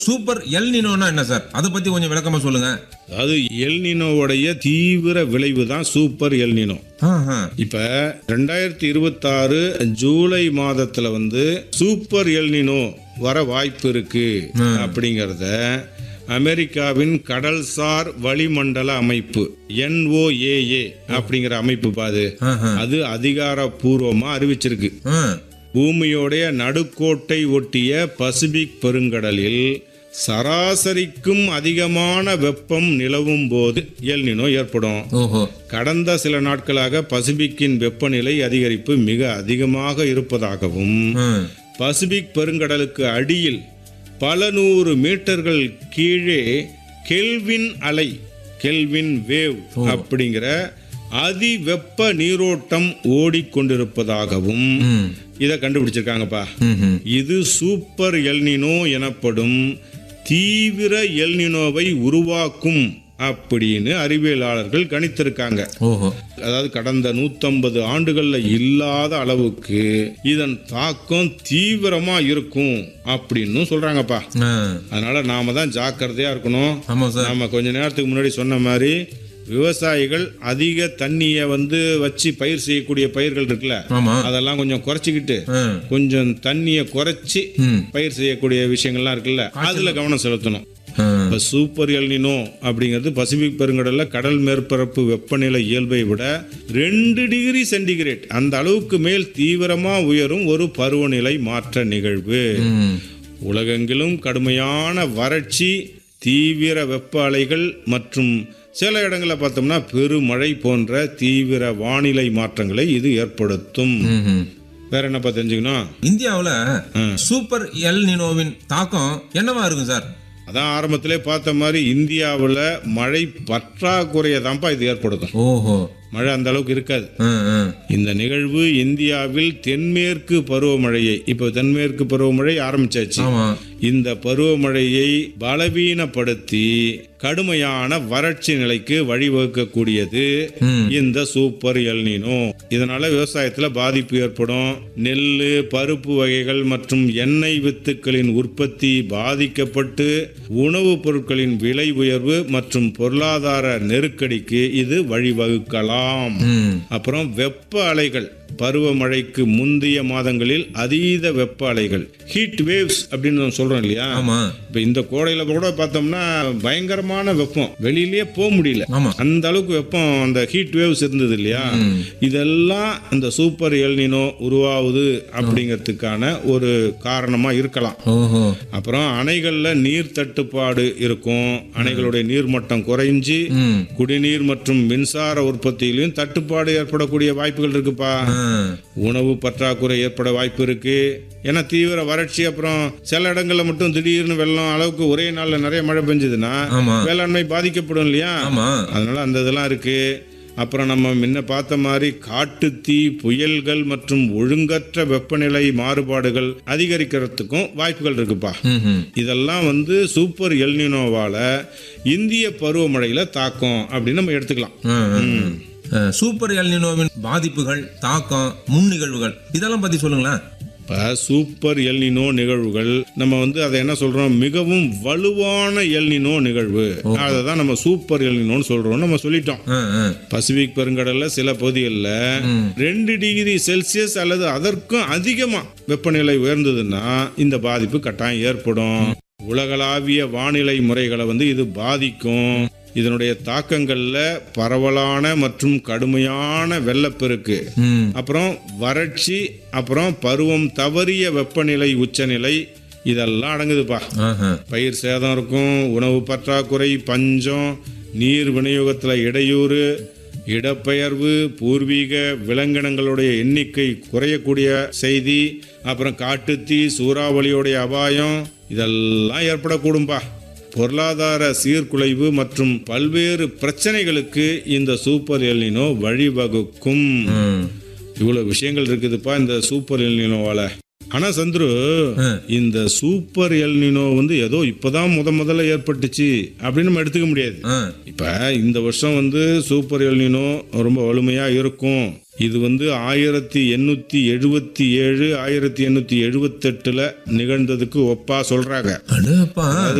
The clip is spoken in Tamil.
சூப்பர் எல் நினோனா என்ன சார் அதை பத்தி கொஞ்சம் விளக்கமா சொல்லுங்க அதாவது எல்னினோவுடைய தீவிர விளைவு தான் சூப்பர் எல்னினோ ஆஹா. இப்ப ரெண்டாயிரத்தி இருபத்தாறு ஜூலை மாதத்துல வந்து சூப்பர் எல்னினோ வர வாய்ப்பு இருக்கு அப்படிங்கிறத அமெரிக்காவின் கடல்சார் வளிமண்டல அமைப்பு NOAA அப்படிங்கிற அமைப்பு பாது ஆஹா. அது அதிகாரப்பூர்வமா அறிவிச்சிருக்கு ஆ. பூமியோடைய நடுக்கோட்டை ஒட்டிய பசிபிக் பெருங்கடலில் சராசரிக்கும் அதிகமான வெப்பம் நிலவும் போது எல்னினோ ஏற்படும் ஓஹோ கடந்த சில நாட்களாக பசிபிக்கின் வெப்பநிலை அதிகரிப்பு மிக அதிகமாக இருப்பதாகவும் ஆ. பசிபிக் பெருங்கடலுக்கு அடியில் பல நூறு மீட்டர்கள் கீழே கெல்வின் அலை கெல்வின் வேவ் அப்படிங்கிற அதிவெப்ப நீரோட்டம் ஓடிக்கொண்டிருப்பதாகவும் ம். இதை கண்டுபிடிச்சிருக்காங்கப்பா ம்ஹும். இது சூப்பர் எல்னினோ எனப்படும் தீவிர எல்னினோவை உருவாக்கும் அப்படின்னு அறிவியலாளர்கள் கணித்திருக்காங்க ஓஹோ அதாவது கடந்த நூத்தம்பது ஆண்டுகள்ல இல்லாத அளவுக்கு இதன் தாக்கம் தீவிரமா இருக்கும் அப்படின்னு சொல்றாங்கப்பா ஆ. அதனால நாம தான் ஜாக்கிரதையா இருக்கணும் ஆமா சார் நாம கொஞ்ச நேரத்துக்கு முன்னாடி சொன்ன மாதிரி விவசாயிகள் அதிக தண்ணியை வந்து வச்சு பயிர் செய்யக்கூடிய பயிர்கள் இருக்குல்ல ஆமா அதெல்லாம் கொஞ்சம் குறைச்சிக்கிட்டு ஆ. கொஞ்சம் தண்ணியை குறைச்சி ம். பயிர் செய்யக்கூடிய விஷயங்கள்லாம் இருக்குல்ல அதுல கவனம் செலுத்தணும் ஆ. இப்ப சூப்பர் எல்னினோ அப்படிங்கிறது பசிபிக் பெருங்கடல்ல கடல் மேற்பரப்பு வெப்பநிலை இயல்பை விட ரெண்டு டிகிரி சென்டிகிரேட் அந்த அளவுக்கு மேல் தீவிரமா உயரும் ஒரு பருவநிலை மாற்ற நிகழ்வு ம். உலகெங்கிலும் கடுமையான வறட்சி தீவிர வெப்ப அலைகள் மற்றும் சில இடங்களில் பார்த்தோம்னா பெருமழை போன்ற தீவிர வானிலை மாற்றங்களை இது ஏற்படுத்தும் ம்ஹும். வேற என்னப்பா தெரிஞ்சுக்கணும் இந்தியாவுல சூப்பர் எல் நினோவின் தாக்கம் என்னவா இருக்கும் சார் அதான் ஆரம்பத்திலே பார்த்த மாதிரி இந்தியாவில் மழை பற்றாக்குறையை தான்ப்பா இது ஏற்படுத்தும் ஓஹோ மழை அந்த அளவுக்கு இருக்காது ஆ, ஆ. இந்த நிகழ்வு இந்தியாவில் தென்மேற்கு பருவமழையை இப்போ தென்மேற்கு பருவமழை ஆரம்பிச்சாச்சு ஆமா இந்த பருவமழையை பலவீனப்படுத்தி கடுமையான வறட்சி நிலைக்கு வழிவகுக்கக்கூடியது ம். இந்த சூப்பர் எல்னினோ இதனால விவசாயத்துல பாதிப்பு ஏற்படும் நெல் பருப்பு வகைகள் மற்றும் எண்ணெய் வித்துக்களின் உற்பத்தி பாதிக்கப்பட்டு உணவுப் பொருட்களின் விலை உயர்வு மற்றும் பொருளாதார நெருக்கடிக்கு இது வழிவகுக்கலாம் ம். அப்புறம் வெப்ப அலைகள் பருவமழைக்கு முந்தைய மாதங்களில் அதீத வெப்ப அலைகள் ஹீட் வேவ்ஸ் அப்படின்னு நம்ம சொல்றோம் இல்லையா ஆமா இப்ப இந்த கோடையில கூட பார்த்தோம்னா பயங்கரமான வெப்பம் வெளியிலேயே போக முடியல ஆமா அந்த அளவுக்கு வெப்பம் அந்த ஹீட் வேவ்ஸ் இருந்தது இல்லையா இதெல்லாம் இந்த சூப்பர் எல்னினோ உருவாகுது அப்படிங்கிறதுக்கான ஒரு காரணமா இருக்கலாம் ஓஹோ அப்புறம் அணைகள்ல நீர் தட்டுப்பாடு இருக்கும் அணைகளுடைய நீர்மட்டம் குறைஞ்சி ம். குடிநீர் மற்றும் மின்சார உற்பத்தியிலும் தட்டுப்பாடு ஏற்படக்கூடிய வாய்ப்புகள் இருக்குப்பா ஆ. உணவு பற்றாக்குறை ஏற்பட வாய்ப்பு இருக்கு ஏன்னா தீவிர வறட்சி அப்புறம் சில இடங்கள்ல மட்டும் திடீர்னு வெள்ளம் அளவுக்கு ஒரே நாள்ல நிறைய மழை பெஞ்சதுன்னா ஆமா வேளாண்மை பாதிக்கப்படும் இல்லையா ஆமா அதனால அந்த இதெல்லாம் இருக்கு அப்புறம் நம்ம முன்ன பார்த்த மாதிரி காட்டுத்தீ புயல்கள் மற்றும் ஒழுங்கற்ற வெப்பநிலை மாறுபாடுகள் அதிகரிக்கிறதுக்கும் வாய்ப்புகள் இருக்குப்பா ம்ஹும். இதெல்லாம் வந்து சூப்பர் எல்னினோவால இந்திய பருவமழையில தாக்கம் அப்படின்னு நம்ம எடுத்துக்கலாம் ஆ, ஆ, ஆ. ஆ, சூப்பர் எல் நினோவின் பாதிப்புகள் தாக்கம் முன் நிகழ்வுகள் இதெல்லாம் பத்தி சொல்லுங்களேன் இப்போ சூப்பர் எல்னினோ நிகழ்வுகள் நம்ம வந்து அதை என்ன சொல்றோம் மிகவும் வலுவான எல்னினோ நிகழ்வு அதை தான் நம்ம சூப்பர் எல்னினோன்னு சொல்றோம் நம்ம சொல்லிட்டோம் ஆ, ஆ. பசிபிக் பெருங்கடல்ல சில பகுதிகளில் ம். ரெண்டு டிகிரி செல்சியஸ் அல்லது அதற்கும் அதிகமா வெப்பநிலை உயர்ந்ததுன்னா இந்த பாதிப்பு கட்டாயம் ஏற்படும் உலகளாவிய வானிலை முறைகளை வந்து இது பாதிக்கும் இதனுடைய தாக்கங்கள்ல பரவலான மற்றும் கடுமையான வெள்ளப்பெருக்கு ம். அப்புறம் வறட்சி அப்புறம் பருவம் தவறிய வெப்பநிலை உச்சநிலை இதெல்லாம் அடங்குதுப்பா ஆஹா. பயிர் சேதம் இருக்கும் உணவு பற்றாக்குறை பஞ்சம் நீர் விநியோகத்தில் இடையூறு இடப்பெயர்வு பூர்வீக விலங்கினங்களுடைய எண்ணிக்கை குறையக்கூடிய செய்தி அப்புறம் காட்டுத்தீ சூறாவளியோடைய அபாயம் இதெல்லாம் ஏற்படக்கூடும்பா பொருளாதார சீர்குலைவு மற்றும் பல்வேறு பிரச்சனைகளுக்கு இந்த சூப்பர் எல்னினோ வழிவகுக்கும் ம். இவ்வளவு விஷயங்கள் இருக்குதுப்பா இந்த சூப்பர் எல்னினோவால ஆனா சந்துரு ஆ. இந்த சூப்பர் எல்னினோ வந்து ஏதோ இப்பதான் முத முதல்ல ஏற்பட்டுச்சு அப்படின்னு நம்ம எடுத்துக்க முடியாது ஆ. இப்ப இந்த வருஷம் வந்து சூப்பர் எல்னினோ ரொம்ப வலிமையா இருக்கும் இது வந்து ஆயிரத்தி எண்ணூற்றி எழுபத்தி ஏழு ஆயிரத்தி எண்ணூற்றி எழுபத்தெட்டில் நிகழ்ந்ததுக்கு ஒப்பா சொல்கிறாங்க அடப்பா